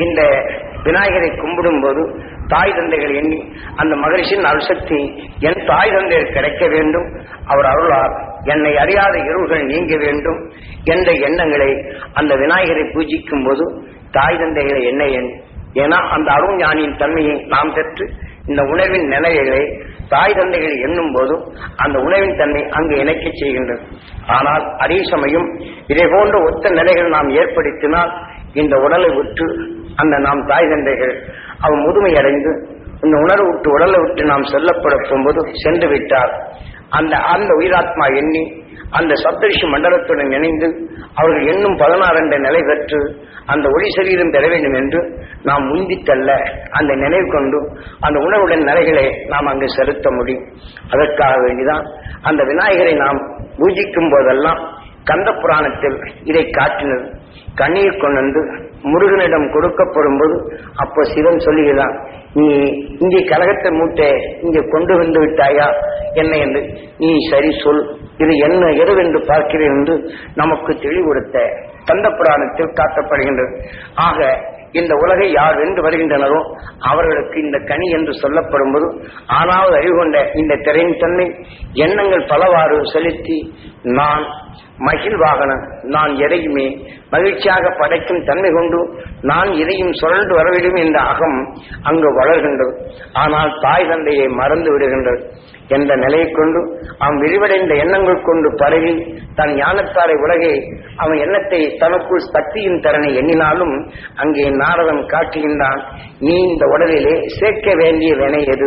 இந்த விநாயகரை கும்பிடும் போது தாய் தந்தைகள் எண்ணி அந்த மகிழ்ச்சியின் அருசக்தி என் தாய் தந்தையர் கிடைக்க வேண்டும் அவர் அருளார் என்னை அறியாத இருள்கள் நீங்க வேண்டும் என்ற எண்ணங்களை அந்த விநாயகரை பூஜிக்கும் போது தாய் தந்தைகளை என்ன எண் ஏன்னா அந்த அருண் ஞானியின் தன்மையை நாம் பெற்று இந்த உணர்வின் நிலைகளை தாய் தந்தைகள் எண்ணும் போது அந்த உணவின் தன்மை அங்கு இணைக்க செய்கின்றது ஆனால் அதே சமயம் இதை போன்ற ஒத்த நிலைகள் நாம் ஏற்படுத்தினால் இந்த உடலை விட்டு அந்த நாம் தாய் தந்தைகள் அவன் முதுமை அடைந்து இந்த உணர்வு விட்டு உடலை விட்டு நாம் செல்லப்பட போகும்போது சென்று விட்டார் அந்த அந்த உயிராத்மா எண்ணி அந்த சப்தரிஷி மண்டலத்துடன் இணைந்து அவர்கள் எண்ணும் பதினாறு என்ற நிலை பெற்று அந்த ஒளி சரீரம் பெற வேண்டும் என்று நாம் முந்தித்தல்ல அந்த நினைவு கொண்டு அந்த உணவுடன் நிலைகளை நாம் அங்கு செலுத்த முடியும் அதற்காக வேண்டிதான் அந்த விநாயகரை நாம் பூஜிக்கும் போதெல்லாம் கந்த புராணத்தில் இதை காட்டினது கண்ணீர் கொண்டு வந்து முருகனிடம் கொடுக்கப்படும் போது அப்போ சிவன் சொல்லுகிறான் நீ இங்கே கலகத்தை மூட்டை இங்கே கொண்டு வந்து விட்டாயா என்ன என்று நீ சரி சொல் இது என்ன எருவென்று பார்க்கிறேன் என்று நமக்கு தெளிவுறுத்த கந்த புராணத்தில் காட்டப்படுகின்றது ஆக இந்த உலகை யார் வென்று வருகின்றனரோ அவர்களுக்கு இந்த கனி என்று சொல்லப்படும் போது ஆனாவது அறிவு கொண்ட இந்த திரையின் தன்மை எண்ணங்கள் பலவாறு செலுத்தி நான் மகிழ்வாகனன் நான் எதையுமே மகிழ்ச்சியாக படைக்கும் தன்மை கொண்டு நான் இதையும் சுழன்று வர வேண்டும் என்ற அகம் அங்கு வளர்கின்றது ஆனால் தாய் தந்தையை மறந்து விடுகின்றது என்ற நிலையை கொண்டு அவன் விரிவடைந்த எண்ணங்கள் கொண்டு பரவி தன் ஞானத்தாரை உலகை அவன் எண்ணத்தை தனக்குள் சக்தியின் திறனை எண்ணினாலும் அங்கே நாரதம் காட்டுகின்றான் நீ இந்த உடலிலே சேர்க்க வேண்டிய வினை எது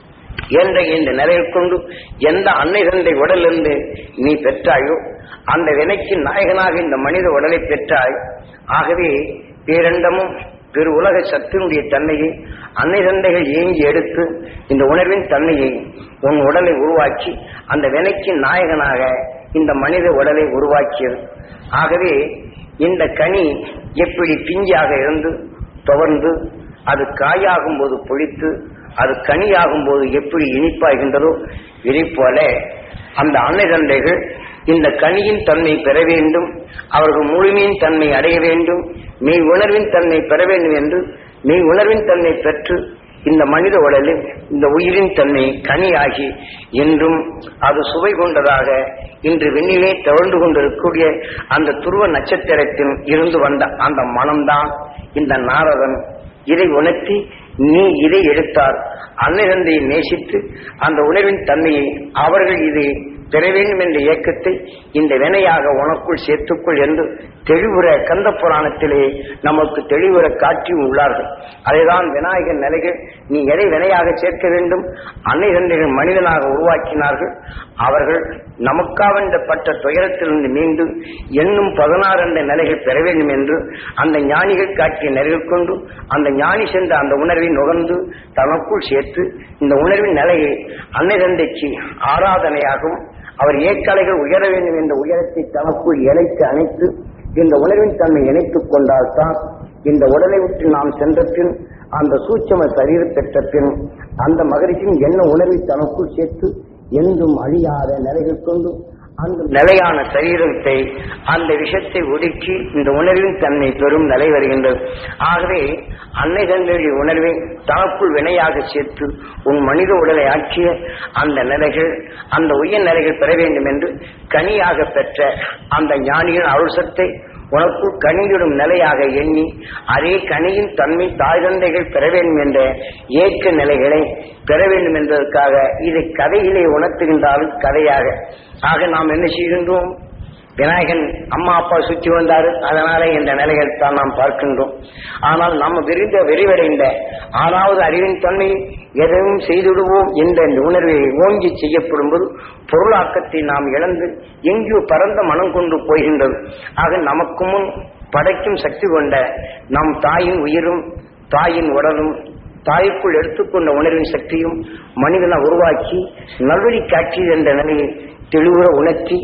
என்ற இந்த நிலையில் கொண்டு எந்த அன்னை தந்தை உடலிருந்து நீ பெற்றாயோ அந்த வினைக்கு நாயகனாக இந்த மனித உடலை பெற்றாய் ஆகவே பேரண்டமும் பெரு உலக சத்தினுடைய தன்மையை அன்னை தந்தைகள் ஏங்கி எடுத்து இந்த உணர்வின் தன்மையை உன் உடலை உருவாக்கி அந்த வினைக்கு நாயகனாக இந்த மனித உடலை உருவாக்கியது ஆகவே இந்த கனி எப்படி பிஞ்சாக இருந்து துவர்ந்து அது காயாகும் போது பொழித்து அது கனியாகும் போது எப்படி இனிப்பாகின்றதோ இதை போல அந்த அன்னை தந்தைகள் இந்த கனியின் தன்மை பெற வேண்டும் அவர்கள் முழுமையின் தன்மை அடைய வேண்டும் மெய் உணர்வின் தன்மை பெற வேண்டும் என்று மெய் உணர்வின் தன்மை பெற்று இந்த மனித உடலில் இந்த உயிரின் தன்மை கனியாகி என்றும் அது சுவை கொண்டதாக இன்று விண்ணிலே தவழ்ந்து கொண்டிருக்கக்கூடிய அந்த துருவ நட்சத்திரத்தில் இருந்து வந்த அந்த மனம்தான் இந்த நாரதன் இதை உணர்த்தி நீ இதை எடுத்தார் அன்னை நேசித்து அந்த உணர்வின் தன்மையை அவர்கள் இதை பெற வேண்டும் என்ற இயக்கத்தை இந்த வினையாக உனக்குள் சேர்த்துக்கொள் என்று தெளிவுற கந்த புராணத்திலே நமக்கு தெளிவுற காட்டி உள்ளார்கள் அதைதான் விநாயகர் நிலைகள் நீ எதை வினையாக சேர்க்க வேண்டும் அன்னை தந்தைகள் மனிதனாக உருவாக்கினார்கள் அவர்கள் நமக்காவென்றப்பட்ட துயரத்திலிருந்து மீண்டு எண்ணும் பதினாறு என்ற நிலைகள் பெற வேண்டும் என்று அந்த ஞானிகள் காட்டிய நிலைகள் கொண்டு அந்த ஞானி சென்ற அந்த உணர்வை நுகர்ந்து தனக்குள் சேர்த்து இந்த உணர்வின் நிலையை அன்னை தந்தைக்கு ஆராதனையாகவும் அவர் ஏக்கலைகள் உயர வேண்டும் என்ற உயரத்தை தனக்குள் இணைத்து அணைத்து இந்த உணர்வின் தன்மை இணைத்துக் கொண்டால்தான் இந்த உடலை விட்டு நாம் சென்ற பின் அந்த சூட்சம சரீர பெற்ற பின் அந்த மகரிஷின் என்ன உணர்வை தனக்குள் சேர்த்து என்றும் அழியாத நிலைகள் கொண்டு அந்த நிலையான சரீரத்தை அந்த விஷத்தை ஒடுக்கி இந்த உணர்வின் தன்மை பெறும் நிலை வருகின்றது ஆகவே அன்னை தந்தையுடைய உணர்வை தனக்குள் வினையாக சேர்த்து உன் மனித உடலை ஆக்கிய அந்த நிலைகள் அந்த உயர் நிலைகள் பெற வேண்டும் என்று கனியாக பெற்ற அந்த ஞானியின் அருசத்தை உனக்குள் கனியிடும் நிலையாக எண்ணி அதே கனியின் தன்மை தாய் தந்தைகள் பெற வேண்டும் என்ற ஏக்க நிலைகளை பெற வேண்டும் என்பதற்காக இதை கதையிலே உணர்த்துகின்றாலும் கதையாக ஆக நாம் என்ன செய்கின்றோம் விநாயகன் அம்மா அப்பா சுற்றி வந்தாரு அதனால இந்த நிலைகள் தான் நாம் பார்க்கின்றோம் ஆனால் நம்ம விரிந்த விரிவடைந்த ஆறாவது அறிவின் தன்மை எதையும் செய்துவிடுவோம் என்ற இந்த உணர்வை ஓங்கி செய்யப்படும் போது பொருளாக்கத்தை நாம் இழந்து எங்கேயோ பரந்த மனம் கொண்டு போகின்றது ஆக நமக்கு முன் படைக்கும் சக்தி கொண்ட நம் தாயின் உயிரும் தாயின் உடலும் தாய்க்குள் எடுத்துக்கொண்ட உணர்வின் சக்தியும் மனிதனை உருவாக்கி நல்வழி காட்சி என்ற நிலையை தெளிவுற உணர்த்தி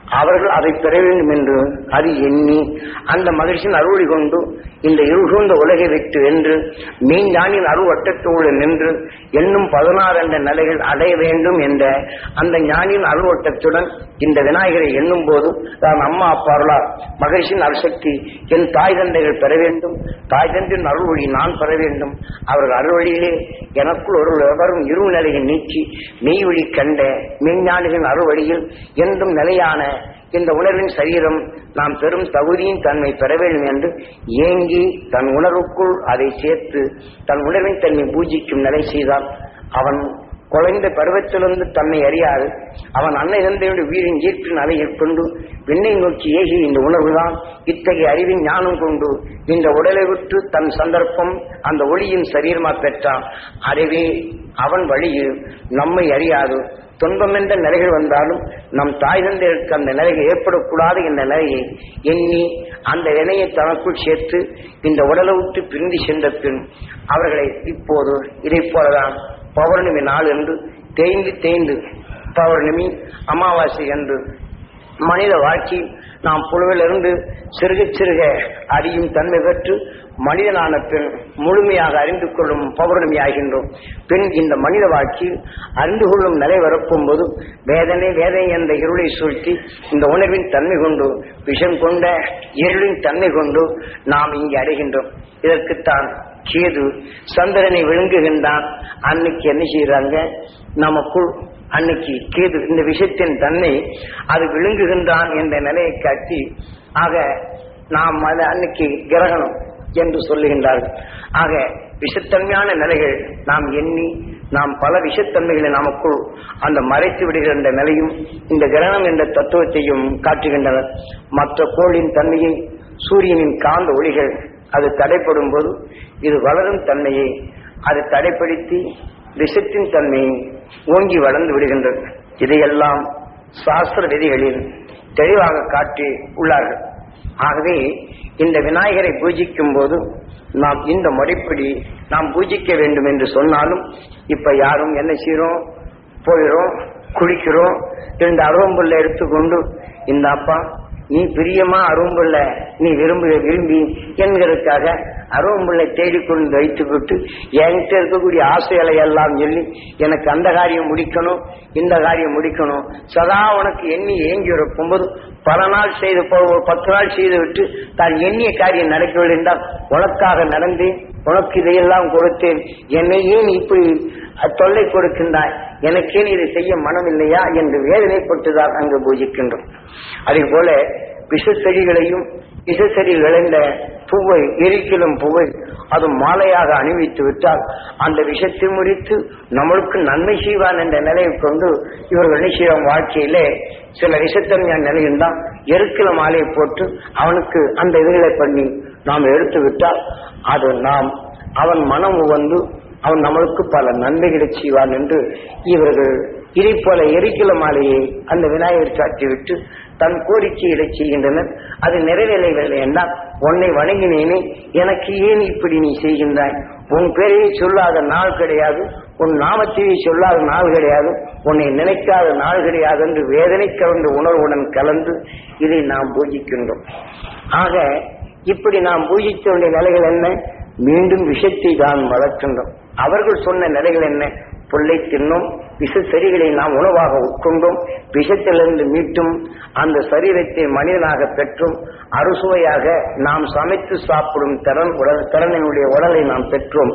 அவர்கள் அதை பெற வேண்டும் என்று அது எண்ணி அந்த மகிழ்ச்சியின் அருளி கொண்டு இந்த இருகூந்த உலகை விட்டு வென்று மெய்ஞானின் அருவட்டத்தோடு நின்று என்னும் பதினாறு என்ற நிலைகள் அடைய வேண்டும் என்ற அந்த ஞானியின் அருவட்டத்துடன் இந்த விநாயகரை எண்ணும் போது தான் அம்மா அப்பாருளார் மகிழ்ச்சியின் அருசக்தி என் தாய் தந்தைகள் பெற வேண்டும் தாய் தந்தையின் அருள்வழி நான் பெற வேண்டும் அவர்கள் அருள்வழியிலே எனக்குள் ஒரு வரும் இரு நிலையை நீக்கி மெய்வழி கண்ட மெய்ஞானிகளின் அருள்வழியில் என்றும் நிலையான இந்த உணர்வின் சரீரம் நாம் பெரும் தகுதியின் தன்மை பெற வேண்டும் என்று ஏங்கி தன் உணர்வுக்குள் அதை சேர்த்து தன் உணர்வின் தன்மை பூஜிக்கும் நிலை செய்தால் அவன் குறைந்த பருவத்திலிருந்து தன்னை அறியாது அவன் அன்னை தந்தையுடைய உயிரின் ஈர்ப்பின் அலையில் கொண்டு விண்ணை நோக்கி ஏகி இந்த உணர்வுதான் இத்தகைய அறிவின் ஞானம் கொண்டு இந்த உடலை விட்டு தன் சந்தர்ப்பம் அந்த ஒளியின் சரீரமா பெற்றான் அறிவே அவன் வழியில் நம்மை அறியாது துன்பம் என்ற நிலைகள் வந்தாலும் நம் தாய் தந்தையருக்கு அந்த நிலைகள் ஏற்படக்கூடாது என்ற நிலையை எண்ணி அந்த வினையை தனக்குள் சேர்த்து இந்த உடலை விட்டு பிரிந்து சென்ற பின் அவர்களை இப்போது இதை போலதான் பௌர்ணமி நாள் என்று தேய்ந்து தேய்ந்து பௌர்ணமி அமாவாசை என்று மனித வாழ்க்கை நாம் புழுவிலிருந்து சிறுக சிறுக அறியும் தன்மை பெற்று மனிதனான பின் முழுமையாக அறிந்து கொள்ளும் பௌர்ணமி ஆகின்றோம் பின் இந்த மனித வாழ்க்கையில் அறிந்து கொள்ளும் நிலை வரப்பும் போது வேதனை வேதனை என்ற இருளை சூழ்த்தி இந்த உணர்வின் தன்மை கொண்டு விஷம் கொண்ட இருளின் தன்மை கொண்டு நாம் இங்கே அடைகின்றோம் இதற்குத்தான் கேது சந்திரனை விழுங்குகின்றான் அன்னைக்கு என்ன செய்யறாங்க நமக்குள் அன்னைக்கு கேது இந்த விஷயத்தின் தன்மை அது விழுங்குகின்றான் என்ற நிலையை காட்டி ஆக நாம் அது அன்னைக்கு கிரகணம் என்று சொல்லுகின்றார்கள் ஆக விஷத்தன்மையான நிலைகள் நாம் எண்ணி நாம் பல விஷத்தன்மைகளை நமக்குள் அந்த மறைத்து விடுகின்ற நிலையும் இந்த கிரகணம் என்ற தத்துவத்தையும் காட்டுகின்றனர் மற்ற கோளின் தன்மையை சூரியனின் காந்த ஒளிகள் அது தடைப்படும் போது இது வளரும் தன்மையை அது தடைப்படுத்தி விஷத்தின் தன்மையை ஓங்கி வளர்ந்து விடுகின்றது இதையெல்லாம் சாஸ்திர விதிகளில் தெளிவாக காட்டி உள்ளார்கள் ஆகவே இந்த விநாயகரை பூஜிக்கும் போது நாம் இந்த முறைப்படி நாம் பூஜிக்க வேண்டும் என்று சொன்னாலும் இப்ப யாரும் என்ன செய்யறோம் போயிடும் குளிக்கிறோம் ரெண்டு அருவம்புல்ல எடுத்துக்கொண்டு இந்த அப்பா நீ பிரியமா அரும்புள்ள நீ விரும்பு விரும்பி என்கிறதுக்காக அருவம்புள்ளை தேடிக்கொண்டு வைத்துவிட்டு என்கிட்ட இருக்கக்கூடிய ஆசைகளை எல்லாம் சொல்லி எனக்கு அந்த காரியம் முடிக்கணும் இந்த காரியம் முடிக்கணும் சதா உனக்கு எண்ணி ஏங்கி இருக்கும்போது பல நாள் செய்து போ- ஒரு பத்து நாள் செய்து விட்டு தான் எண்ணிய காரியம் நடக்கவில்லை என்றால் உனக்காக நடந்தேன் உனக்கு இதையெல்லாம் கொடுத்தேன் என்னை ஏன் இப்படி தொல்லை கொடுக்கின்றாய் எனக்கே இதை செய்ய மனம் இல்லையா என்று வேதனைப்பட்டுதான் அங்கு பூஜிக்கின்றோம் அதே போல விஷச்செடிகளையும் விஷச்செடி விளைந்த பூவை எரிக்கிலும் பூவை அது மாலையாக அணிவித்து விட்டால் அந்த விஷத்தை முடித்து நம்மளுக்கு நன்மை செய்வான் என்ற நிலையை கொண்டு இவர்கள் நிச்சயம் வாழ்க்கையிலே சில விஷத்தன்மையான நிலையில் தான் எருக்கில மாலையை போட்டு அவனுக்கு அந்த இதுகளை பண்ணி நாம் எடுத்து விட்டால் அது நாம் அவன் மனம் உவந்து அவன் நம்மளுக்கு பல நன்மைகளை செய்வான் என்று இவர்கள் இதை போல எரிக்கல மாலையை அந்த விநாயகர் காட்டிவிட்டு தன் கோரிக்கைகளை செய்கின்றனர் அது நிறைவேறவில்லை என்றால் உன்னை வணங்கினேனே எனக்கு ஏன் இப்படி நீ செய்கின்றாய் உன் பெயரை சொல்லாத நாள் கிடையாது உன் நாமத்தையே சொல்லாத நாள் கிடையாது உன்னை நினைக்காத நாள் கிடையாது என்று வேதனை கலந்த உணர்வுடன் கலந்து இதை நாம் பூஜிக்கின்றோம் ஆக இப்படி நாம் பூஜிக்க வேண்டிய நிலைகள் என்ன மீண்டும் விஷத்தை தான் வளர்க்கின்றோம் அவர்கள் சொன்ன நிலைகள் என்ன புல்லை தின்னும் விஷ செடிகளை நாம் உணவாக உட்கொண்டோம் விஷத்திலிருந்து மீட்டும் அந்த சரீரத்தை மனிதனாக பெற்றும் அறுசுவையாக நாம் சமைத்து சாப்பிடும் திறன் உடல் திறனினுடைய உடலை நாம் பெற்றோம்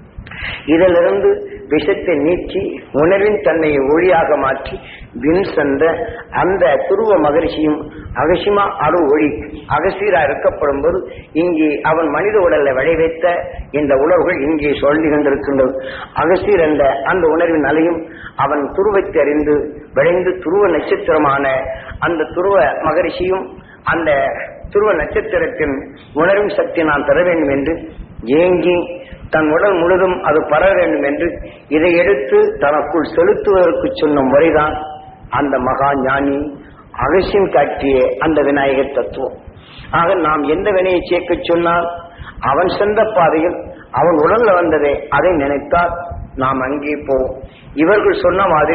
இதிலிருந்து விஷத்தை நீக்கி உணர்வின் தன்மையை ஒளியாக மாற்றி வின் சென்ற அந்த துருவ மகரிஷியும் அகசிமா அரு ஒளி அகசீரா இருக்கப்படும் போது இங்கே அவன் மனித உடலை விளைவித்த இந்த உணர்வுகள் இங்கே சொல்லி கொண்டிருக்கின்றது அகசீர் என்ற அந்த உணர்வின் அலையும் அவன் துருவத்தை அறிந்து விளைந்து துருவ நட்சத்திரமான அந்த துருவ மகரிஷியும் அந்த துருவ நட்சத்திரத்தின் உணரும் சக்தி நான் தர வேண்டும் என்று ஏங்கி தன் உடல் முழுதும் அது பரவ வேண்டும் என்று இதை எடுத்து தனக்குள் செலுத்துவதற்கு சொன்ன முறைதான் அந்த மகா ஞானி அகசியம் காட்டிய அந்த விநாயகர் தத்துவம் ஆக நாம் எந்த வினையை சேர்க்க சொன்னால் அவன் சென்ற பாதையில் அவன் உடல்ல வந்ததே அதை நினைத்தால் நாம் அங்கே போவோம் இவர்கள் சொன்ன மாதிரி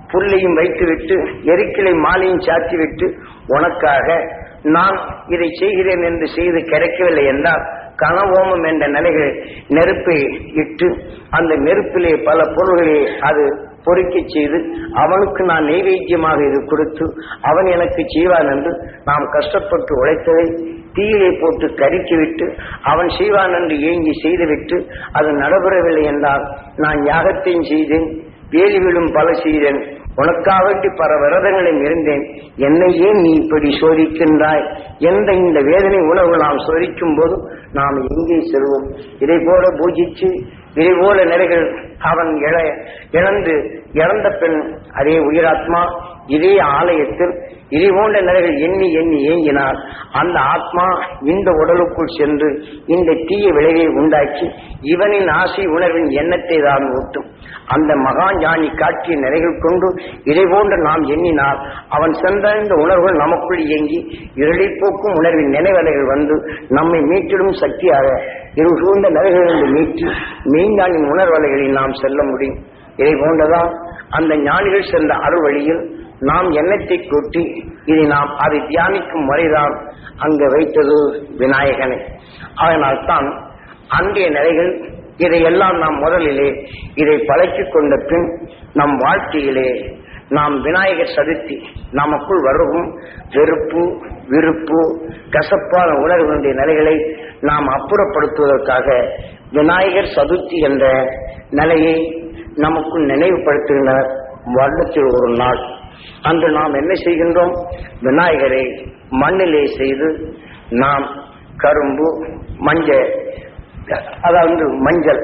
புல்லையும் வைத்துவிட்டு எரிக்கிளை மாலையும் சாத்திவிட்டு உனக்காக நான் இதை செய்கிறேன் என்று செய்து கிடைக்கவில்லை என்றால் கனவோமம் என்ற நிலைகள் நெருப்பை இட்டு அந்த நெருப்பிலே பல பொருள்களை அது பொறுக்கி செய்து அவனுக்கு நான் நைவேத்தியமாக இது கொடுத்து அவன் எனக்கு செய்வான் என்று நாம் கஷ்டப்பட்டு உழைத்ததை தீயிலே போட்டு கருக்கிவிட்டு அவன் செய்வான் என்று ஏங்கி செய்துவிட்டு அது நடைபெறவில்லை என்றால் நான் யாகத்தையும் செய்தேன் வேலி விழும் பல செய்தேன் உனக்காக வேண்டி பல விரதங்களையும் இருந்தேன் என்னை ஏன் நீ இப்படி சோதிக்கின்றாய் எந்த இந்த வேதனை உணர்வு நாம் சோதிக்கும் போது நாம் எங்கே செல்வோம் இதை போல பூஜிச்சு இதை போல நிலைகள் அவன் இழ இழந்து இறந்த பெண் அதே உயிராத்மா இதே ஆலயத்தில் இதை போன்ற நிலைகள் எண்ணி எண்ணி ஏங்கினால் அந்த ஆத்மா இந்த உடலுக்குள் சென்று இந்த தீய விளைவை உண்டாக்கி இவனின் ஆசை உணர்வின் எண்ணத்தை தான் ஊட்டும் அந்த மகா ஞானி காட்டிய நிலைகள் கொண்டு இதை போன்று நாம் எண்ணினால் அவன் சென்ற இந்த உணர்வுகள் நமக்குள் இயங்கி இருளை போக்கும் உணர்வின் நினைவலைகள் வந்து நம்மை மீட்டிடும் சக்தியாக இரு சூழ்ந்த நிலைகளிலிருந்து மீட்டி மெய்ஞானின் உணர்வலைகளில் நாம் செல்ல முடியும் இதை போன்றதான் அந்த ஞானிகள் சென்ற அருள் வழியில் நாம் எண்ணத்தை கூட்டி இதை நாம் அதை தியானிக்கும் முறைதான் அங்கு வைத்தது விநாயகனை அதனால்தான் அன்றைய நிலைகள் இதையெல்லாம் நாம் முதலிலே இதை பழக்கிக் கொண்ட பின் நம் வாழ்க்கையிலே நாம் விநாயகர் சதுர்த்தி நமக்குள் வருகும் வெறுப்பு விருப்பு கசப்பான உணர்வுடைய நிலைகளை நாம் அப்புறப்படுத்துவதற்காக விநாயகர் சதுர்த்தி என்ற நிலையை நமக்குள் நினைவுபடுத்துகின்றனர் வருடத்தில் ஒரு நாள் அன்று நாம் என்ன செய்கின்றோம் விநாயகரை மண்ணிலே செய்து நாம் கரும்பு மஞ்சள் அதாவது மஞ்சள்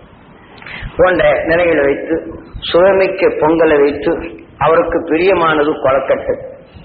போன்ற நிலைகளை வைத்து சுவைமிக்க பொங்கலை வைத்து அவருக்கு பிரியமானது கொலக்கட்டை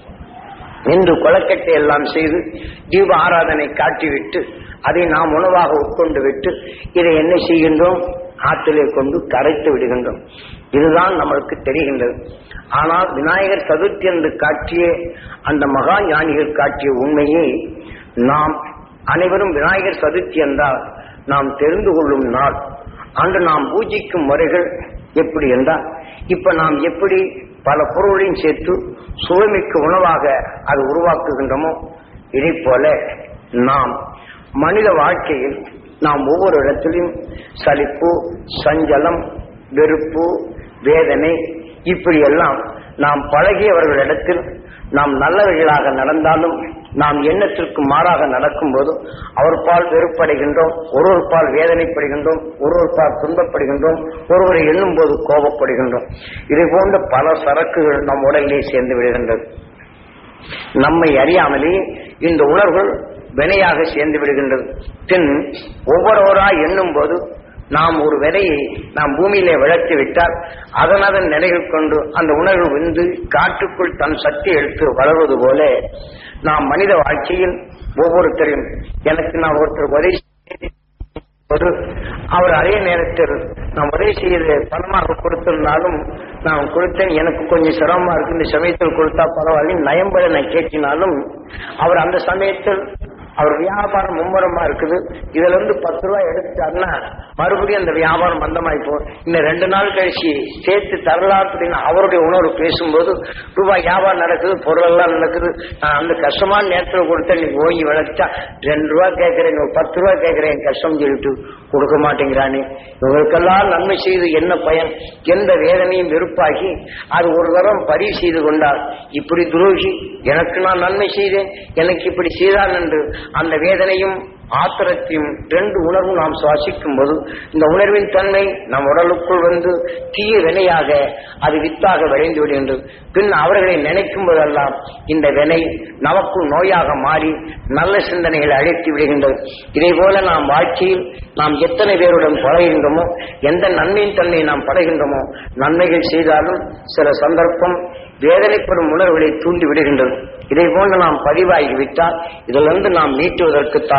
இன்று கொலக்கட்டை எல்லாம் செய்து தீப ஆராதனை காட்டிவிட்டு அதை நாம் உணவாக உட்கொண்டு விட்டு இதை என்ன செய்கின்றோம் ஆற்றிலே கொண்டு கரைத்து விடுகின்றோம் இதுதான் நம்மளுக்கு தெரிகின்றது ஆனால் விநாயகர் சதுர்த்தி என்று காட்டிய அந்த மகா ஞானிகள் காட்டிய உண்மையை நாம் அனைவரும் விநாயகர் சதுர்த்தி என்றால் நாம் தெரிந்து கொள்ளும் நாள் அன்று நாம் பூஜிக்கும் முறைகள் எப்படி என்றால் இப்ப நாம் எப்படி பல பொருளையும் சேர்த்து சுவைமிக்க உணவாக அது உருவாக்குகின்றோமோ இதை போல நாம் மனித வாழ்க்கையில் நாம் ஒவ்வொரு இடத்திலும் சலிப்பு சஞ்சலம் வெறுப்பு வேதனை இப்படி எல்லாம் நாம் பழகியவர்களிடத்தில் நாம் நல்லவர்களாக நடந்தாலும் நாம் எண்ணத்திற்கு மாறாக நடக்கும்போது அவர் பால் வெறுப்படைகின்றோம் ஒருவர் பால் வேதனைப்படுகின்றோம் ஒருவர் பால் துன்பப்படுகின்றோம் ஒருவரை எண்ணும் போது கோபப்படுகின்றோம் இதை போன்ற பல சரக்குகள் நம் உடலிலே சேர்ந்து விடுகின்றது நம்மை அறியாமலே இந்த உணர்வுகள் வினையாக சேர்ந்து விடுகின்றது பின் ஒவ்வொருவராய் எண்ணும் போது நாம் ஒரு விதையை நாம் பூமியிலே விளக்கி விட்டால் அதன் அதன் நிலைகள் கொண்டு அந்த உணர்வு வந்து காட்டுக்குள் தன் சக்தி எடுத்து வளர்வது போல நாம் மனித வாழ்க்கையில் ஒவ்வொருத்தரையும் எனக்கு நான் ஒருத்தர் உதவி செய்து அவர் அதே நேரத்தில் நான் உதவி செய்து பணமாக கொடுத்திருந்தாலும் நான் கொடுத்தேன் எனக்கு கொஞ்சம் சிரமமா இருக்கு இந்த சமயத்தில் கொடுத்தா பரவாயில்ல நயம்பட நான் கேட்கினாலும் அவர் அந்த சமயத்தில் அவர் வியாபாரம் மும்முரமா இருக்குது இதுல இருந்து பத்து ரூபாய் எடுத்துட்டாருன்னா மறுபடியும் அந்த வியாபாரம் மந்தமாயி போ இன்னும் ரெண்டு நாள் கழிச்சு சேர்த்து தரலாம் அப்படின்னு அவருடைய உணர்வு பேசும்போது ரூபாய் வியாபாரம் நடக்குது பொருள் எல்லாம் நடக்குது நான் அந்த கஷ்டமான நேரத்தில் கொடுத்தேன் நீ ஓங்கி விளைச்சா ரெண்டு ரூபா கேட்கறேன் ஒரு பத்து ரூபா கேட்கறேன் கஷ்டம் சொல்லிட்டு கொடுக்க மாட்டேங்கிறானே இவங்களுக்கெல்லாம் நன்மை செய்து என்ன பயன் எந்த வேதனையும் வெறுப்பாகி அது ஒரு தரம் பரி செய்து கொண்டார் இப்படி துரோகி எனக்கு நான் நன்மை செய்தேன் எனக்கு இப்படி செய்தான் என்று அந்த வேதனையும் ஆத்திரத்தையும் ரெண்டு உணர்வும் நாம் சுவாசிக்கும் போது இந்த உணர்வின் தன்மை நம் உடலுக்குள் வந்து தீய வினையாக அது வித்தாக விளைந்து விடுகின்றது பின் அவர்களை நினைக்கும் போதெல்லாம் இந்த வினை நமக்குள் நோயாக மாறி நல்ல சிந்தனைகளை அழைத்து விடுகின்றது இதே போல நாம் வாழ்க்கையில் நாம் எத்தனை பேருடன் பழகின்றோமோ எந்த நன்மையின் தன்மை நாம் பழகின்றோமோ நன்மைகள் செய்தாலும் சில சந்தர்ப்பம் வேதனைப்படும் உணர்வுகளை தூண்டி விடுகின்றது இதை போன்று நாம் பதிவாகிவிட்டால் இதிலிருந்து நாம் மீட்டுவதற்குத்தான்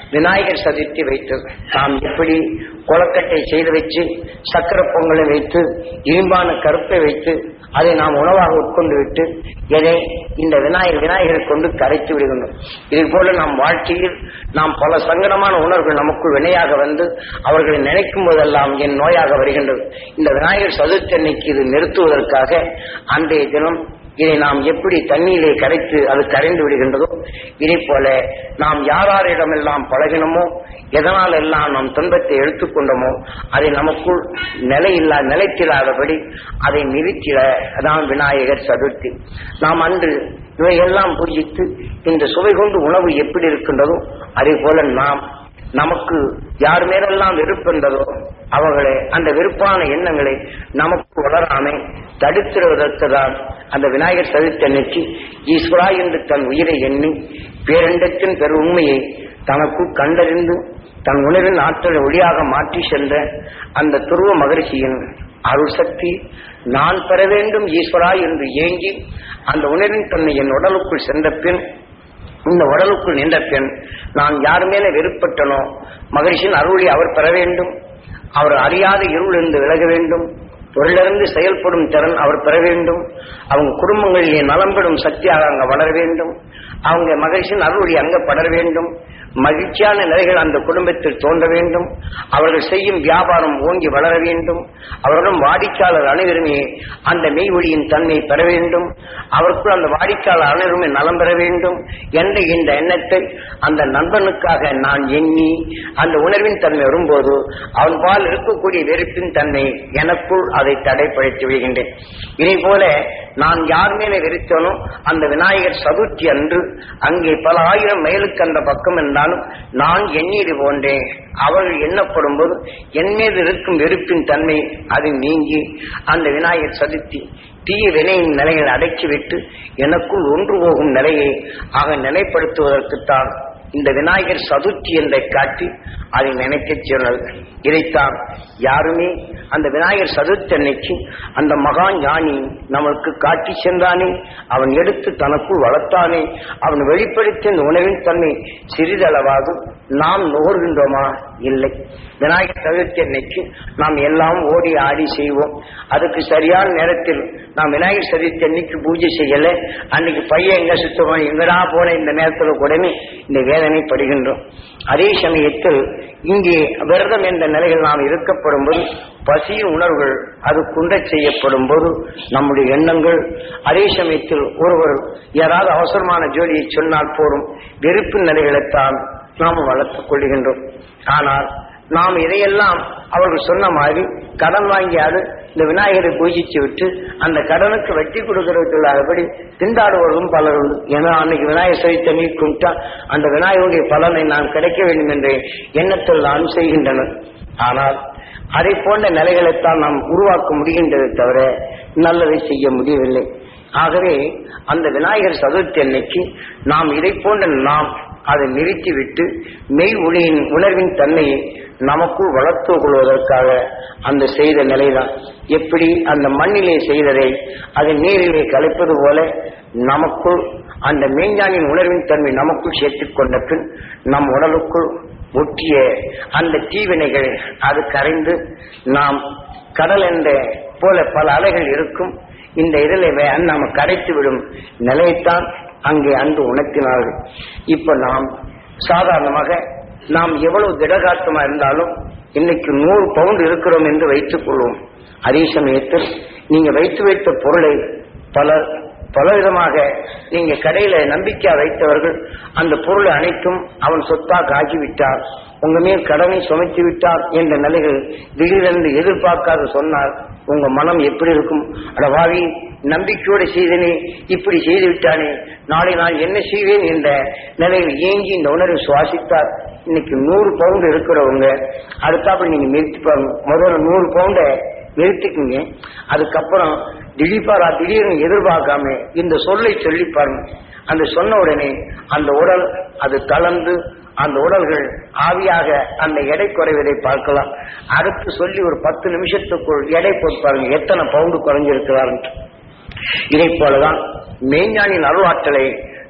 விநாயகர் சதுர்த்தி வைத்து நாம் எப்படி கொலக்கட்டை செய்து வச்சு சக்கரை பொங்கலை வைத்து இனிம்பான கருப்பை வைத்து அதை நாம் உணவாக உட்கொண்டு விட்டு எதை இந்த விநாயகர் விநாயகரை கொண்டு கரைத்து விடுகின்றோம் இது போல நாம் வாழ்க்கையில் நாம் பல சங்கடமான உணர்வுகள் நமக்குள் வினையாக வந்து அவர்களை நினைக்கும் போதெல்லாம் என் நோயாக வருகின்றது இந்த விநாயகர் சதுர்த்தி அன்னைக்கு இது நிறுத்துவதற்காக அன்றைய தினம் இதை நாம் எப்படி தண்ணீரை கரைத்து அது கரைந்து விடுகின்றதோ இதே போல நாம் யாராரிடமெல்லாம் பழகினமோ எதனால் எல்லாம் நாம் துன்பத்தை எடுத்துக்கொண்டோமோ அதை நமக்குள் நிலையில்லா நிலைத்தில்லாதபடி அதை நிறுத்திட அதான் விநாயகர் சதுர்த்தி நாம் அன்று இவையெல்லாம் புரிவித்து இந்த சுவை கொண்டு உணவு எப்படி இருக்கின்றதோ அதே போல நாம் நமக்கு யார் மேலெல்லாம் வெறுப்பின்றதோ அவர்களை அந்த வெறுப்பான எண்ணங்களை நமக்கு வளராமை தடுத்திடுவதற்கு தான் அந்த விநாயகர் சதுர்த்தி அன்னைக்கு ஈஸ்வரா என்று தன் உயிரை எண்ணி பேரண்டத்தின் பெரு உண்மையை தனக்கு கண்டறிந்து தன் உணர்வின் ஆற்றலை ஒளியாக மாற்றி சென்ற அந்த துருவ மகரிஷியின் அருள் சக்தி நான் பெற வேண்டும் ஈஸ்வரா என்று ஏங்கி அந்த உணர்வின் தன்னை என் உடலுக்குள் சென்ற பின் இந்த உடலுக்குள் நின்ற பெண் நான் யார் மேல வெறுப்பட்டனோ மகரிஷின் அருளை அவர் பெற வேண்டும் அவர் அறியாத இருள் இருந்து விலக வேண்டும் பொருளிலிருந்து செயல்படும் திறன் அவர் பெற வேண்டும் அவங்க குடும்பங்களிலே நலம் பெறும் சக்தியாக அங்க வளர வேண்டும் அவங்க மகிழ்ச்சியின் அருளி அங்க படர வேண்டும் மகிழ்ச்சியான நிலைகள் அந்த குடும்பத்தில் தோன்ற வேண்டும் அவர்கள் செய்யும் வியாபாரம் ஓங்கி வளர வேண்டும் அவர்களும் வாடிக்கையாளர் அனைவருமே அந்த மெய் ஒளியின் தன்மை பெற வேண்டும் அவருக்குள் அந்த வாடிக்கையாளர் அனைவருமே நலம் பெற வேண்டும் என்ற இந்த எண்ணத்தை அந்த நண்பனுக்காக நான் எண்ணி அந்த உணர்வின் தன்மை வரும்போது அவன் பால் இருக்கக்கூடிய வெறுப்பின் தன்மை எனக்குள் அதை தடைப்படுத்தி விடுகின்றேன் இதை போல நான் யார் மேலே வெறுத்தனோ அந்த விநாயகர் சதுர்த்தி அன்று அங்கே பல ஆயிரம் மைலுக்கு அந்த பக்கம் என்றாலும் நான் எண்ணீடு போன்றேன் அவர்கள் எண்ணப்படும் போது என் மீது இருக்கும் வெறுப்பின் தன்மை அது நீங்கி அந்த விநாயகர் சதுர்த்தி தீய வினையின் நிலைகளை அடக்கிவிட்டு எனக்குள் ஒன்று போகும் நிலையை ஆக நிலைப்படுத்துவதற்குத்தான் இந்த விநாயகர் சதுர்த்தி என்றை காட்டி அதை நினைக்கச் சொன்னது இதைத்தான் யாருமே அந்த விநாயகர் சதுர்த்தி அன்னைக்கு அந்த மகா ஞானி நம்மளுக்கு காட்டி சென்றானே அவன் எடுத்து தனக்குள் வளர்த்தானே அவன் வெளிப்படுத்திய இந்த உணவின் தன்மை சிறிதளவாக நாம் நுகர்கின்றோமா இல்லை விநாயகர் சதுர்த்தி அன்னைக்கு நாம் எல்லாம் ஓடி ஆடி செய்வோம் அதுக்கு சரியான நேரத்தில் நாம் விநாயகர் சதுர்த்தி அன்னைக்கு பூஜை செய்யல அன்னைக்கு பையன் எங்க சுத்தம் எங்கடா போன இந்த நேரத்தில் கூடமே இந்த வேதனைப்படுகின்றோம் அதே சமயத்தில் இங்கே விரதம் என்ற நிலையில் நாம் இருக்கப்படும் போது பசியின் உணர்வுகள் அது குன்றச் செய்யப்படும் போது நம்முடைய எண்ணங்கள் அதே சமயத்தில் ஒருவர் யாராவது அவசரமான ஜோலியை சொன்னால் போரும் வெறுப்பு நிலைகளைத்தான் நாம் வளர்த்துக் கொள்கின்றோம் ஆனால் நாம் இதையெல்லாம் அவர்கள் சொன்ன மாதிரி கடன் வாங்கியாவது இந்த விநாயகரை பூஜிச்சு விட்டு அந்த கடனுக்கு வெட்டி கொடுக்கறதுக்குள்ளாதபடி திண்டாடுவதும் பலர் உண்டு ஏன்னா அன்னைக்கு விநாயகர் சதுர்த்தி அன்னைக்கு கும்பிட்டா அந்த விநாயகருடைய பலனை நான் கிடைக்க வேண்டும் என்ற எண்ணத்தில் நான் செய்கின்றனர் ஆனால் அதை போன்ற நிலைகளைத்தான் நாம் உருவாக்க முடிகின்றதை தவிர நல்லதை செய்ய முடியவில்லை ஆகவே அந்த விநாயகர் சதுர்த்தி அன்னைக்கு நாம் இதை போன்ற நாம் அதை நிறுத்திவிட்டு மெய் ஒளியின் உணர்வின் தன்மையை நமக்குள் வளர்த்துக் கொள்வதற்காக அந்த செய்த நிலைதான் எப்படி அந்த மண்ணிலே செய்ததை அது நீரிலே கலைப்பது போல நமக்குள் அந்த மெய்ஞானின் உணர்வின் தன்மை நமக்குள் சேர்த்துக் கொண்ட பின் நம் உடலுக்குள் ஒட்டிய அந்த தீவினைகள் அது கரைந்து நாம் கடல் என்ற போல பல அலைகள் இருக்கும் இந்த இதில் நாம் கரைத்து விடும் நிலையைத்தான் அங்கே அன்று உணர்த்தினார்கள் இப்ப நாம் சாதாரணமாக நாம் எவ்வளவு திடகாத்தமா இருந்தாலும் இன்னைக்கு நூறு பவுண்ட் இருக்கிறோம் என்று வைத்துக் கொள்வோம் அதே சமயத்தில் நீங்க வைத்து வைத்த பொருளை பல பலவிதமாக நீங்க கடையில நம்பிக்கையா வைத்தவர்கள் அந்த பொருள் அனைத்தும் அவன் சொத்தாக ஆகிவிட்டார் உங்க மேல் கடனை சுமைத்து விட்டார் என்ற நிலைகள் திடீரென்று எதிர்பார்க்காத சொன்னார் உங்க மனம் எப்படி இருக்கும் அடவாவி நம்பிக்கையோடு செய்தனே இப்படி செய்து விட்டானே நாளை நான் என்ன செய்வேன் என்ற நிலையில் ஏங்கி இந்த உணர்வை சுவாசித்தார் இன்னைக்கு நூறு பவுண்டு இருக்கிறவங்க அடுத்தாப்புல நீங்க நிறுத்தி பாருங்க முதல்ல நூறு பவுண்டை நிறுத்திக்குங்க அதுக்கப்புறம் திடீர்பாரா திடீர்னு எதிர்பார்க்காம இந்த சொல்லை சொல்லி பாருங்க அந்த சொன்ன உடனே அந்த உடல் அது கலந்து அந்த உடல்கள் ஆவியாக அந்த எடை குறைவதை பார்க்கலாம் அடுத்து சொல்லி ஒரு பத்து நிமிஷத்துக்குள் எடை போட்டு பாருங்க எத்தனை பவுண்டு குறைஞ்சிருக்கிறார் இதை போலதான் மெய்ஞானின் அருளாற்றலை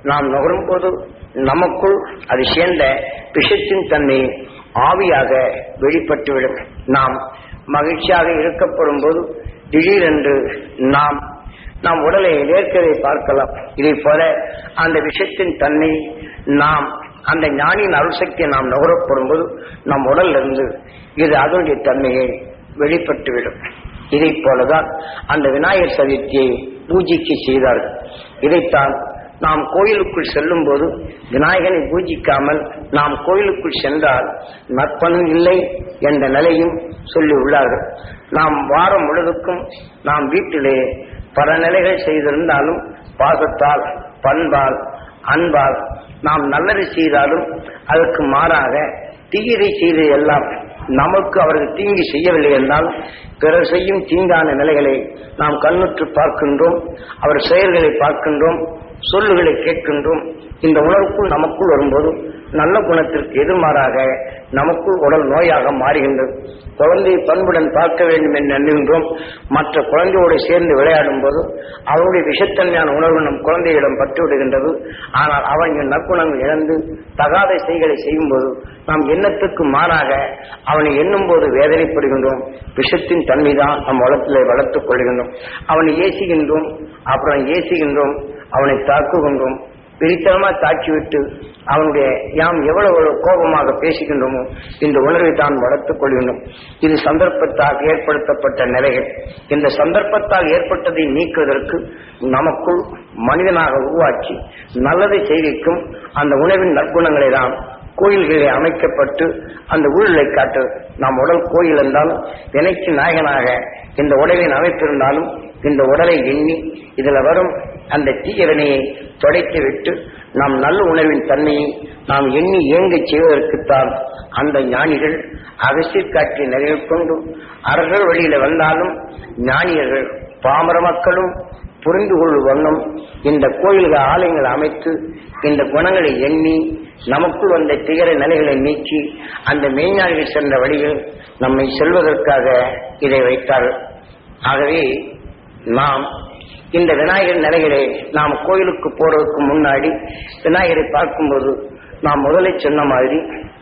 நாம் நுகரும் போது நமக்குள் அது சேர்ந்த விஷத்தின் தன்மை ஆவியாக வெளிப்பட்டுவிடும் நாம் மகிழ்ச்சியாக இருக்கப்படும் போது திடீரென்று நாம் நாம் உடலை வேர்க்கதை பார்க்கலாம் இதை போல அந்த விஷத்தின் தன்மை நாம் அந்த ஞானியின் அருள்சக்தியை நாம் நுகரப்படும் போது நம் உடல்ல இருந்து இது அதனுடைய தன்மையை வெளிப்பட்டுவிடும் இதை போலதான் அந்த விநாயகர் சதுர்த்தியை பூஜைக்கு செய்தார்கள் இதைத்தான் நாம் கோயிலுக்குள் செல்லும் போது விநாயகனை பூஜிக்காமல் நாம் கோயிலுக்குள் சென்றால் நற்பனும் இல்லை என்ற நிலையும் சொல்லி உள்ளார்கள் நாம் வாரம் முழுவதுக்கும் நாம் வீட்டிலே பல நிலைகள் செய்திருந்தாலும் பாசத்தால் பண்பால் அன்பால் நாம் நல்லது செய்தாலும் அதற்கு மாறாக தீயதை செய்து எல்லாம் நமக்கு அவர்கள் தீங்கு செய்யவில்லை என்றால் பிறர் செய்யும் தீங்கான நிலைகளை நாம் கண்ணுற்று பார்க்கின்றோம் அவர் செயல்களை பார்க்கின்றோம் சொல்லுகளை கேட்கின்றோம் இந்த உணர்வுக்குள் நமக்குள் வரும்போது நல்ல குணத்திற்கு எதிர்மாறாக நமக்குள் உடல் நோயாக மாறுகின்றது குழந்தையை பண்புடன் பார்க்க வேண்டும் என்று எண்ணுகின்றோம் மற்ற குழந்தையோடு சேர்ந்து விளையாடும் போது அவருடைய விஷத்தன்மையான உணர்வு நம் குழந்தையிடம் பட்டு விடுகின்றது ஆனால் அவன் இங்கு நற்குணங்கள் இழந்து தகாத செய்களை செய்யும்போது நாம் எண்ணத்துக்கு மாறாக அவனை எண்ணும் போது வேதனைப்படுகின்றோம் விஷத்தின் தன்மைதான் நம் வளத்திலே வளர்த்துக் கொள்கின்றோம் அவனை ஏசுகின்றோம் அப்புறம் ஏசுகின்றோம் அவனை தாக்குகின்றோம் பிரித்தனமா தாக்கிவிட்டு அவனுடைய யாம் எவ்வளவு கோபமாக பேசுகின்றோமோ இந்த உணர்வை தான் வளர்த்துக் கொள்கின்றோம் இது சந்தர்ப்பத்தால் ஏற்படுத்தப்பட்ட நிலைகள் இந்த சந்தர்ப்பத்தால் ஏற்பட்டதை நீக்குவதற்கு நமக்குள் மனிதனாக உருவாக்கி நல்லதை செய்விக்கும் அந்த உணவின் நற்குணங்களை தான் கோயில்களில் அமைக்கப்பட்டு அந்த ஊழலை காட்டு நாம் உடல் கோயில் என்றாலும் வினைக்கு நாயகனாக இந்த உடலின் அமைப்பிருந்தாலும் இந்த உடலை எண்ணி இதுல வரும் அந்த தீய வினையை தொடைத்து விட்டு நாம் நல்ல உணர்வின் தன்மையை நாம் எண்ணி இயங்கச் செய்வதற்குத்தான் அந்த ஞானிகள் அகசியர் காட்சியை நிறைவு கொண்டு அரசர் வழியில வந்தாலும் ஞானியர்கள் பாமர மக்களும் புரிந்து கொள்ளும் வண்ணம் இந்த கோயில்கள் ஆலயங்கள் அமைத்து இந்த குணங்களை எண்ணி நமக்குள் வந்த திகர நிலைகளை நீக்கி அந்த மெய்ஞானிகள் சென்ற வழியில் நம்மை செல்வதற்காக இதை வைத்தார்கள் ஆகவே நாம் இந்த விநாயகர் நிலைகளை நாம் கோயிலுக்கு போறதுக்கு முன்னாடி விநாயகரை பார்க்கும்போது நாம் முதலில் சொன்ன மாதிரி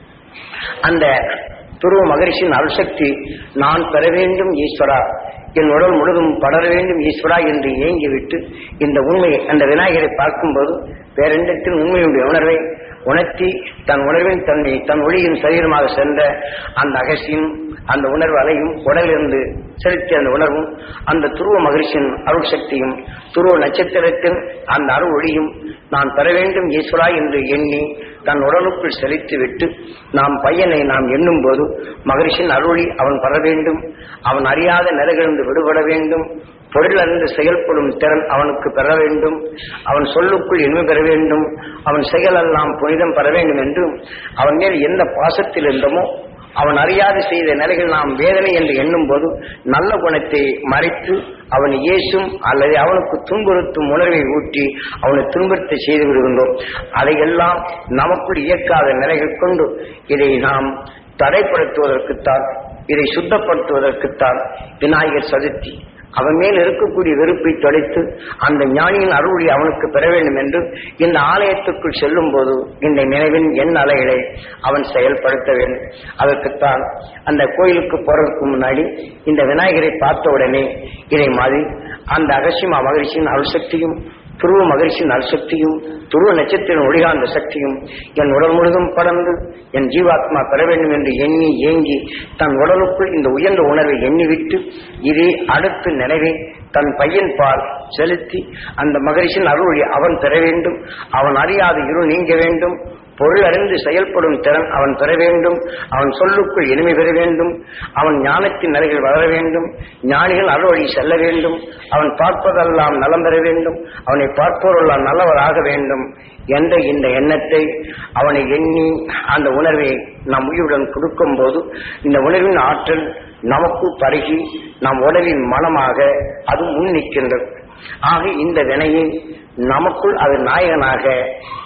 அந்த துருவ மகரிஷின் அருள்சக்தி நான் பெற வேண்டும் ஈஸ்வரா என் உடல் முழுதும் படர வேண்டும் ஈஸ்வரா என்று ஏங்கிவிட்டு இந்த உண்மையை அந்த விநாயகரை பார்க்கும்போது வேறெண்டத்தில் உண்மையுடைய உணர்வை உணர்த்தி தன் உணர்வின் தன்மை தன் ஒளியின் சரீரமாக சென்ற அந்த அகசியும் அந்த உணர்வு அலையும் உடலிருந்து செலுத்திய அந்த உணர்வும் அந்த துருவ மகிழ்ச்சியின் அருள் சக்தியும் துருவ நட்சத்திரத்தின் அந்த அருள் ஒளியும் நான் பெற வேண்டும் ஈஸ்வரா என்று எண்ணி தன் உடலுக்குள் செலுத்தி விட்டு நாம் பையனை நாம் எண்ணும் போது மகரிஷின் அருளி அவன் பெற வேண்டும் அவன் அறியாத நிலைகளிலிருந்து விடுபட வேண்டும் பொருள் அறிந்து செயல்படும் திறன் அவனுக்கு பெற வேண்டும் அவன் சொல்லுக்குள் இனிமை பெற வேண்டும் அவன் செயலெல்லாம் புனிதம் பெற வேண்டும் என்று அவன் மேல் எந்த பாசத்தில் இருந்தமோ அவன் அறியாது செய்த நிலைகள் நாம் வேதனை என்று எண்ணும் போது நல்ல குணத்தை மறைத்து அவன் ஏசும் அல்லது அவனுக்கு துன்புறுத்தும் உணர்வை ஊட்டி அவனை துன்புறுத்த செய்து விடுகின்றோம் அதையெல்லாம் நமக்குள் இயக்காத நிலைகள் கொண்டு இதை நாம் தடைப்படுத்துவதற்குத்தான் இதை சுத்தப்படுத்துவதற்குத்தான் விநாயகர் சதுர்த்தி அவன் மேல் இருக்கக்கூடிய வெறுப்பை தொலைத்து அந்த ஞானியின் அருளை அவனுக்கு பெற வேண்டும் என்று இந்த ஆலயத்துக்குள் செல்லும் போது இந்த நினைவின் எண் அலைகளை அவன் செயல்படுத்த வேண்டும் அதற்குத்தான் அந்த கோயிலுக்கு போறதுக்கு முன்னாடி இந்த விநாயகரை பார்த்த உடனே இதை மாதிரி அந்த அகசியமா மகிழ்ச்சியின் அருள்சக்தியும் துருவ மகிழ்ச்சியின் அருசக்தியும் துருவ நட்சத்திரம் ஒளிகாந்த சக்தியும் என் உடல் முழுதும் பறந்து என் ஜீவாத்மா பெற வேண்டும் என்று எண்ணி ஏங்கி தன் உடலுக்குள் இந்த உயர்ந்த உணர்வை எண்ணிவிட்டு இதே அடுத்து நினைவை தன் பையன் பால் செலுத்தி அந்த மகிழ்ச்சியின் அருள் அவன் பெற வேண்டும் அவன் அறியாத இருள் நீங்க வேண்டும் பொருள் அறிந்து செயல்படும் திறன் அவன் பெற வேண்டும் அவன் சொல்லுக்குள் இனிமை பெற வேண்டும் அவன் ஞானத்தின் நிலைகள் வளர வேண்டும் ஞானிகள் அறுவழி செல்ல வேண்டும் அவன் பார்ப்பதெல்லாம் நலம் பெற வேண்டும் அவனை பார்ப்போரெல்லாம் நல்லவராக வேண்டும் என்ற இந்த எண்ணத்தை அவனை எண்ணி அந்த உணர்வை நம் உயிருடன் கொடுக்கும் போது இந்த உணர்வின் ஆற்றல் நமக்குள் பருகி நம் உடலின் மனமாக அது முன் நிற்கின்றது ஆக இந்த வினையை நமக்குள் அது நாயகனாக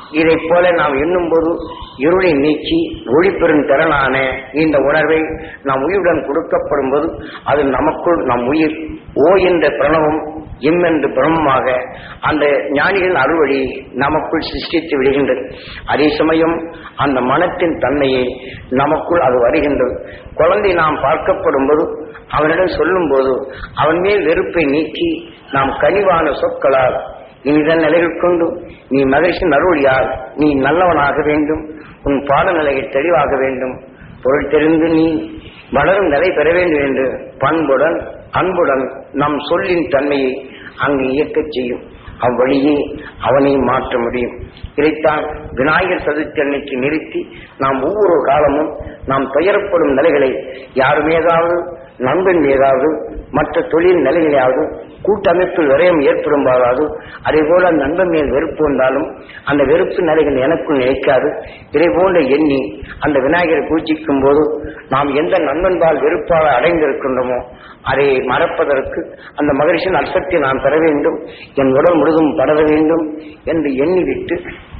இதைப் போல நாம் எண்ணும்போது இருளை நீக்கி ஒளிப்பெறும் திறனான இந்த உணர்வை நாம் உயிருடன் கொடுக்கப்படும் போது அது நமக்குள் நம் உயிர் ஓ என்ற பிரணவம் எம் என்று பிரம்மமாக அந்த ஞானிகளின் அறுவழி நமக்குள் சிருஷ்டித்து விடுகின்றது அதே சமயம் அந்த மனத்தின் தன்மையை நமக்குள் அது வருகின்றது குழந்தை நாம் பார்க்கப்படும் போது அவனிடம் சொல்லும் போது அவன் மேல் வெறுப்பை நீக்கி நாம் கனிவான சொற்களால் இனிதன் நிலைகள் கொண்டு நீ மகிழ்ச்சி அருளியால் நீ நல்லவனாக வேண்டும் உன் பாடநிலையில் தெளிவாக வேண்டும் பொருள் தெரிந்து நீ வளரும் நிலை பெற வேண்டும் என்று பண்புடன் அன்புடன் நம் சொல்லின் தன்மையை அங்கு இயக்கச் செய்யும் அவ்வழியே அவனை மாற்ற முடியும் இதைத்தான் விநாயகர் சதுர்த்தி அன்னைக்கு நிறுத்தி நாம் ஒவ்வொரு காலமும் நாம் துயரப்படும் நிலைகளை யாரும் ஏதாவது நண்பன் ஏதாவது மற்ற தொழில் நிலைகளையாவது கூட்டமைப்பில் விரயம் ஏற்படும் போதாவது அதே போல நண்பன் மேல் வெறுப்பு வந்தாலும் அந்த வெறுப்பு நிலைகள் எனக்குள் நினைக்காது இதை போன்ற எண்ணி அந்த விநாயகரை பூஜிக்கும் போது நாம் எந்த நண்பன்பால் வெறுப்பால் அடைந்திருக்கின்றோமோ அதை மறப்பதற்கு அந்த மகிழ்ச்சியின் அர்த்தத்தை நான் பெற வேண்டும் என் உடல் முழுதும் படர வேண்டும் என்று எண்ணிவிட்டு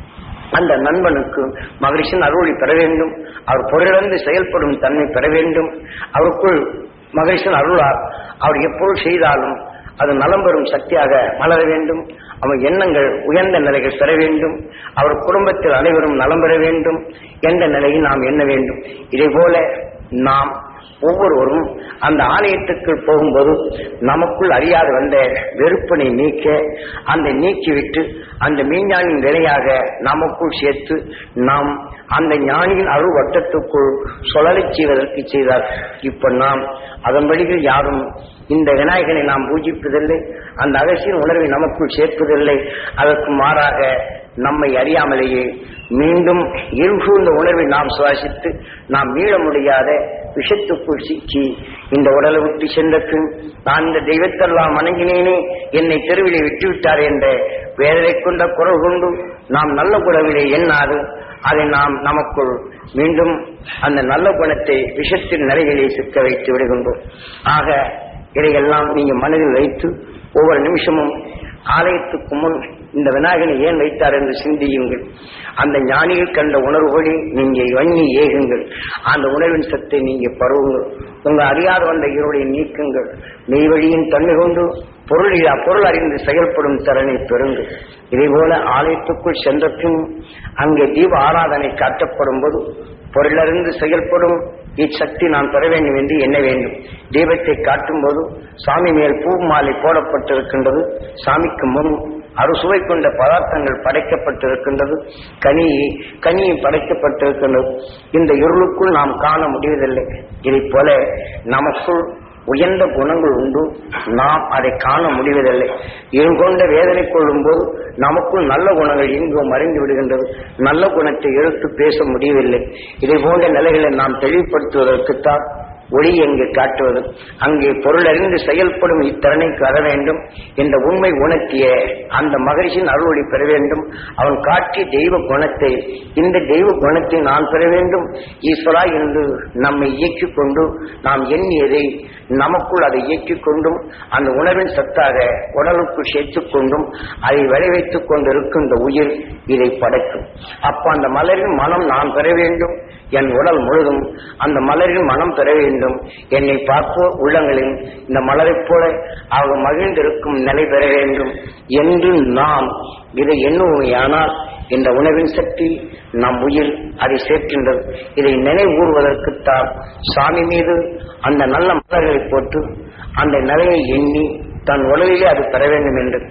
அந்த நண்பனுக்கு மகிழ்ச்சியின் அருளை பெற வேண்டும் அவர் பொருளிழந்து செயல்படும் தன்மை பெற வேண்டும் அவருக்குள் மகிழ்ச்சியின் அருளால் அவர் எப்பொருள் செய்தாலும் அது நலம் பெறும் சக்தியாக மலர வேண்டும் அவன் எண்ணங்கள் உயர்ந்த நிலைகள் பெற வேண்டும் அவர் குடும்பத்தில் அனைவரும் நலம் பெற வேண்டும் என்ற நிலையை நாம் எண்ண வேண்டும் இதே போல நாம் ஒவ்வொருவரும் அந்த ஆலயத்துக்குள் போகும்போது நமக்குள் அறியாது வந்த வெறுப்பினை நீக்க அந்த நீக்கிவிட்டு அந்த மீஞ்ஞானின் நிலையாக நமக்குள் சேர்த்து நாம் அந்த ஞானியின் அருள் வட்டத்துக்குள் சுழலச் செய்வதற்கு செய்தார் இப்ப நாம் அதன் வழியில் யாரும் இந்த விநாயகனை நாம் பூஜிப்பதில்லை அந்த அகசியின் உணர்வை நமக்குள் சேர்ப்பதில்லை அதற்கு மாறாக நம்மை அறியாமலேயே மீண்டும் இருசூழ்ந்த உணர்வை நாம் சுவாசித்து நாம் மீள முடியாத விஷத்துக்குள் சிக்கி இந்த உடலை விட்டு சென்ற பின் நான் இந்த தெய்வத்தெல்லாம் வணங்கினேனே என்னை தெருவிலே விட்டுவிட்டார் என்ற வேதனை கொண்ட குரல் கொண்டு நாம் நல்ல குணவிலே எண்ணாது அதை நாம் நமக்குள் மீண்டும் அந்த நல்ல குணத்தை விஷத்தின் நிலைகளிலே சிக்க வைத்து விடுகின்றோம் ஆக இதையெல்லாம் நீங்க மனதில் வைத்து ஒவ்வொரு நிமிஷமும் ஆலயத்துக்கு முன் இந்த விநாயகனை ஏன் வைத்தார் என்று சிந்தியுங்கள் அந்த ஞானிகள் கண்ட உணர்வுகளை நீங்க வண்ணி ஏகுங்கள் அந்த உணர்வின் சத்தை நீங்க பருவுங்கள் உங்க அறியாத வந்த இருளை நீக்குங்கள் மெய்வழியின் தன்மை கொண்டு பொருள் பொருள் அறிந்து செயல்படும் திறனை பெறுங்கள் இதே போல ஆலயத்துக்குள் சென்ற பின் அங்கே தீப ஆராதனை காட்டப்படும் போது பொருளறிந்து செயல்படும் இச்சக்தி நான் பெற வேண்டும் என்று எண்ண வேண்டும் தீபத்தை காட்டும் போது சாமி மேல் பூ மாலை போடப்பட்டிருக்கின்றது சாமிக்கு முன் அறுசுவை கொண்ட பதார்த்தங்கள் படைக்கப்பட்டிருக்கின்றது கனி கனியும் படைக்கப்பட்டிருக்கின்றது இந்த இருளுக்குள் நாம் காண முடிவதில்லை இதைப் போல நமக்குள் உயர்ந்த குணங்கள் உண்டு நாம் அதை காண முடிவதில்லை இருள் கொண்ட வேதனை கொள்ளும் போது நமக்குள் நல்ல குணங்கள் எங்கோ மறைந்து விடுகின்றது நல்ல குணத்தை எடுத்து பேச முடியவில்லை இதை போன்ற நிலைகளை நாம் தெளிவுபடுத்துவதற்குத்தான் ஒளி எங்கு காட்டுவது அங்கே பொருளறிந்து செயல்படும் இத்திறனை பெற வேண்டும் என்ற உண்மை உணர்த்திய அந்த மகிழ்ச்சியின் அருளொளி பெற வேண்டும் அவன் காட்டிய தெய்வ குணத்தை இந்த தெய்வ குணத்தை நான் பெற வேண்டும் ஈஸ்வரா என்று நம்மை இயக்கிக் கொண்டு நாம் எண்ணியதை நமக்குள் அதை இயக்கிக் கொண்டும் அந்த உணர்வின் சத்தாக உடலுக்குள் சேர்த்துக் கொண்டும் அதை விளைவித்துக் கொண்டிருக்கின்ற உயிர் இதை படைக்கும் அப்ப அந்த மலரின் மனம் நான் பெற வேண்டும் என் உடல் முழுதும் அந்த மலரின் மனம் பெற வேண்டும் என்னை பார்ப்போர் உள்ளங்களில் இந்த மலரைப் போல அவர் மகிழ்ந்திருக்கும் நிலை பெற வேண்டும் என்று நாம் இதை எண்ணுவோமையானால் இந்த உணவின் சக்தி நம் உயிர் அதை சேர்க்கின்றது இதை நினைவூறுவதற்குத்தான் சாமி மீது அந்த நல்ல மலர்களை போட்டு அந்த நிலையை எண்ணி தன் உடலிலே அது பெற வேண்டும் என்று